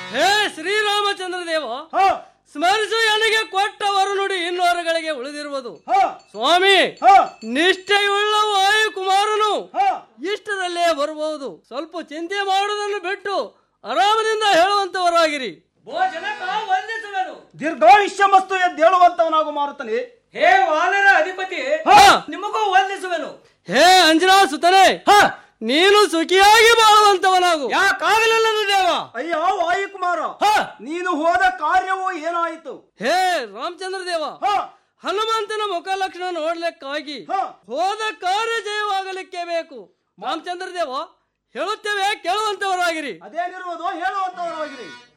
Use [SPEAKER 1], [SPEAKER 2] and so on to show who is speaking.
[SPEAKER 1] ಹೇ ಶ್ರೀರಾಮಚಂದ್ರ ದೇವ
[SPEAKER 2] ಹ
[SPEAKER 1] ಸ್ಮರಿಸು ನನಗೆ ಕೊಟ್ಟವರು ನುಡಿ ಇನ್ನೋರುಗಳಿಗೆ ಉಳಿದಿರುವುದು
[SPEAKER 2] ಹ
[SPEAKER 1] ಸ್ವಾಮಿ
[SPEAKER 2] ಹ
[SPEAKER 1] ನಿಷ್ಠೆಯುಳ್ಳ ವಾಯುಕುಮಾರನು
[SPEAKER 2] ಹ
[SPEAKER 1] ಇಷ್ಟದಲ್ಲೇ ಬರಬಹುದು ಸ್ವಲ್ಪ ಚಿಂತೆ ಮಾಡುವುದನ್ನು ಬಿಟ್ಟು ಆರಾಮದಿಂದ ಹೇಳುವಂತವರಾಗಿರಿ
[SPEAKER 3] ಭೋಜನಕ ವಂದಿಸುವೆನು
[SPEAKER 2] ದೀರ್ಘಾಯುಷ್ಯ ಮಸ್ತು ಎದ್ದೇಳುವಂತವನಾಗು ಮಾರುತ್ತನೆ
[SPEAKER 3] ಹೇ ವಾನರ ಅಧಿಪತಿ
[SPEAKER 1] ಹಾ.
[SPEAKER 3] ನಿಮಗೂ ವಂದಿಸುವೆನು
[SPEAKER 1] ಹೇ ಅಂಜನಾ ಸುತನೆ ನೀನು ಸುಖಿಯಾಗಿ ಬಾಳುವಂತವನಾಗು
[SPEAKER 3] ಯಾಕಾಗಲಿಲ್ಲದು ದೇವ
[SPEAKER 2] ಅಯ್ಯ ವಾಯುಕುಮಾರ
[SPEAKER 3] ಹ
[SPEAKER 2] ನೀನು ಹೋದ ಕಾರ್ಯವು ಏನಾಯಿತು
[SPEAKER 1] ಹೇ ರಾಮಚಂದ್ರ ದೇವ
[SPEAKER 2] ಹ
[SPEAKER 1] ಹನುಮಂತನ ಮುಖ ಲಕ್ಷಣ ನೋಡ್ಲಿಕ್ಕಾಗಿ
[SPEAKER 2] ಹ
[SPEAKER 1] ಹೋದ ಕಾರ್ಯ ಜಯವಾಗಲಿಕ್ಕೆ ಬೇಕು ರಾಮಚಂದ್ರ ದೇವ ಹೇಳುತ್ತೇವೆ ಕೇಳುವಂತವರಾಗಿರಿ
[SPEAKER 2] ಅದೇನಿರುವುದು ಹೇಳುವಂತವರಾಗಿರಿ